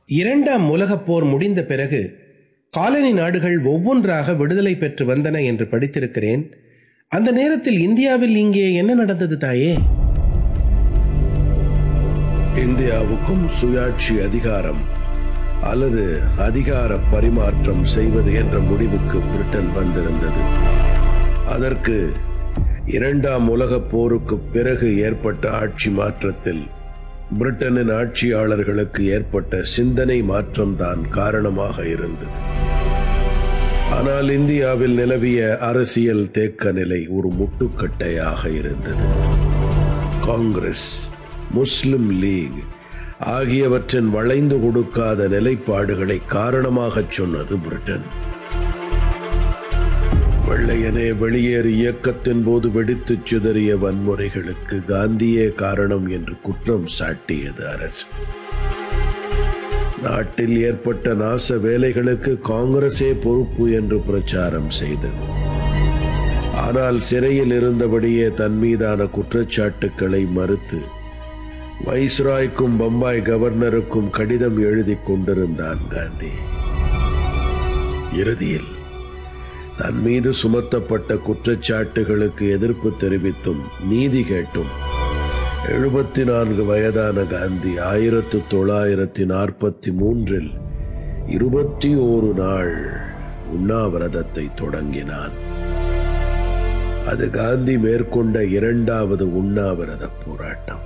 இரண்டாம் உலகப் போர் முடிந்த பிறகு காலனி நாடுகள் ஒவ்வொன்றாக விடுதலை பெற்று வந்தன என்று படித்திருக்கிறேன் அந்த நேரத்தில் இந்தியாவில் இங்கே என்ன நடந்தது தாயே இந்தியாவுக்கும் சுயாட்சி அதிகாரம் அல்லது அதிகார பரிமாற்றம் செய்வது என்ற முடிவுக்கு பிரிட்டன் வந்திருந்தது அதற்கு இரண்டாம் உலகப் போருக்கு பிறகு ஏற்பட்ட ஆட்சி மாற்றத்தில் பிரிட்டனின் ஆட்சியாளர்களுக்கு ஏற்பட்ட சிந்தனை மாற்றம்தான் காரணமாக இருந்தது ஆனால் இந்தியாவில் நிலவிய அரசியல் தேக்க நிலை ஒரு முட்டுக்கட்டையாக இருந்தது காங்கிரஸ் முஸ்லிம் லீக் ஆகியவற்றின் வளைந்து கொடுக்காத நிலைப்பாடுகளை காரணமாகச் சொன்னது பிரிட்டன் வெள்ளையனே வெளியேறு இயக்கத்தின் போது வெடித்துச் சிதறிய வன்முறைகளுக்கு காந்தியே காரணம் என்று குற்றம் சாட்டியது அரசு நாட்டில் ஏற்பட்ட நாச வேலைகளுக்கு காங்கிரசே பொறுப்பு என்று பிரச்சாரம் செய்தது ஆனால் சிறையில் இருந்தபடியே தன் மீதான குற்றச்சாட்டுக்களை மறுத்து வைஸ்ராய்க்கும் பம்பாய் கவர்னருக்கும் கடிதம் எழுதி கொண்டிருந்தான் காந்தி இறுதியில் தன் மீது சுமத்தப்பட்ட குற்றச்சாட்டுகளுக்கு எதிர்ப்பு தெரிவித்தும் நீதி கேட்டும் எழுபத்தி நான்கு வயதான காந்தி ஆயிரத்து தொள்ளாயிரத்தி நாற்பத்தி மூன்றில் இருபத்தி ஓரு நாள் உண்ணாவிரதத்தை தொடங்கினான் அது காந்தி மேற்கொண்ட இரண்டாவது உண்ணாவிரத போராட்டம்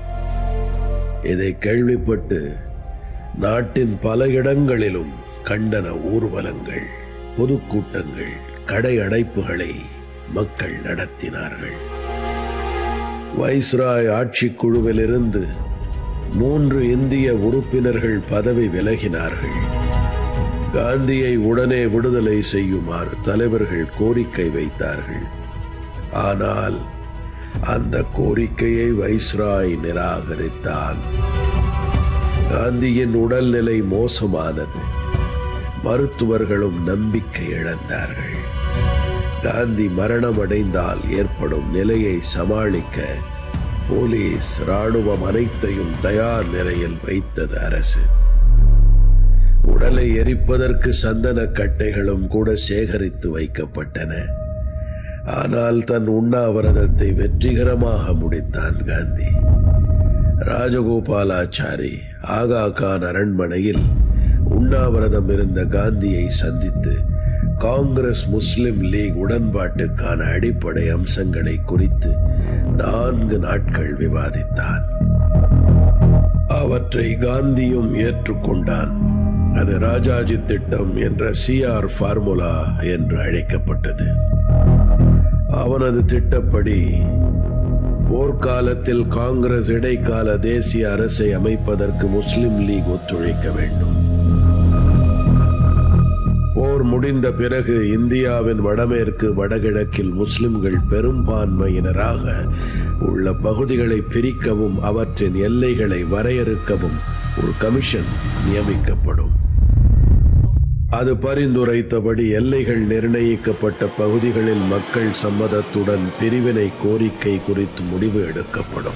இதை கேள்விப்பட்டு நாட்டின் பல இடங்களிலும் கண்டன ஊர்வலங்கள் பொதுக்கூட்டங்கள் கடை அடைப்புகளை மக்கள் நடத்தினார்கள் வைஸ்ராய் ஆட்சிக் குழுவிலிருந்து மூன்று இந்திய உறுப்பினர்கள் பதவி விலகினார்கள் காந்தியை உடனே விடுதலை செய்யுமாறு தலைவர்கள் கோரிக்கை வைத்தார்கள் ஆனால் அந்த கோரிக்கையை வைஸ்ராய் நிராகரித்தான் காந்தியின் உடல்நிலை மோசமானது மருத்துவர்களும் நம்பிக்கை இழந்தார்கள் காந்தி மரணமடைந்தால் ஏற்படும் நிலையை சமாளிக்க போலீஸ் ராணுவம் அனைத்தையும் தயார் நிலையில் வைத்தது அரசு உடலை எரிப்பதற்கு சந்தன கட்டைகளும் கூட சேகரித்து வைக்கப்பட்டன ஆனால் தன் உண்ணாவிரதத்தை வெற்றிகரமாக முடித்தான் காந்தி ராஜகோபாலாச்சாரி ஆகா கான் அரண்மனையில் உண்ணாவிரதம் இருந்த காந்தியை சந்தித்து காங்கிரஸ் முஸ்லிம் லீக் உடன்பாட்டுக்கான அடிப்படை அம்சங்களை குறித்து நான்கு நாட்கள் விவாதித்தான் அவற்றை காந்தியும் ஏற்றுக்கொண்டான் அது ராஜாஜி திட்டம் என்ற சிஆர் ஃபார்முலா என்று அழைக்கப்பட்டது அவனது திட்டப்படி போர்க்காலத்தில் காங்கிரஸ் இடைக்கால தேசிய அரசை அமைப்பதற்கு முஸ்லிம் லீக் ஒத்துழைக்க வேண்டும் போர் முடிந்த பிறகு இந்தியாவின் வடமேற்கு வடகிழக்கில் முஸ்லிம்கள் பெரும்பான்மையினராக உள்ள பகுதிகளை பிரிக்கவும் அவற்றின் எல்லைகளை வரையறுக்கவும் ஒரு கமிஷன் நியமிக்கப்படும் அது பரிந்துரைத்தபடி எல்லைகள் நிர்ணயிக்கப்பட்ட பகுதிகளில் மக்கள் சம்மதத்துடன் பிரிவினை கோரிக்கை குறித்து முடிவு எடுக்கப்படும்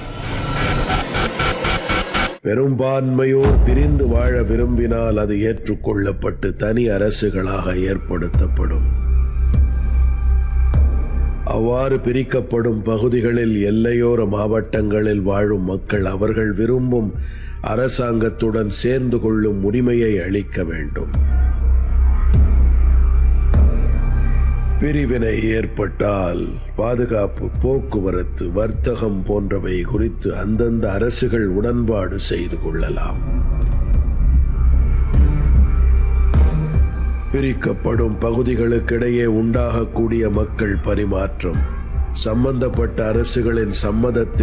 பெரும்பான்மையோர் பிரிந்து வாழ விரும்பினால் அது ஏற்றுக்கொள்ளப்பட்டு தனி அரசுகளாக ஏற்படுத்தப்படும் அவ்வாறு பிரிக்கப்படும் பகுதிகளில் எல்லையோர மாவட்டங்களில் வாழும் மக்கள் அவர்கள் விரும்பும் அரசாங்கத்துடன் சேர்ந்து கொள்ளும் உரிமையை அளிக்க வேண்டும் பிரிவினை ஏற்பட்டால் பாதுகாப்பு போக்குவரத்து வர்த்தகம் போன்றவை குறித்து அந்தந்த அரசுகள் உடன்பாடு செய்து கொள்ளலாம் பிரிக்கப்படும் பகுதிகளுக்கிடையே உண்டாகக்கூடிய மக்கள் பரிமாற்றம் சம்பந்தப்பட்ட அரசுகளின் சம்மதத்தில்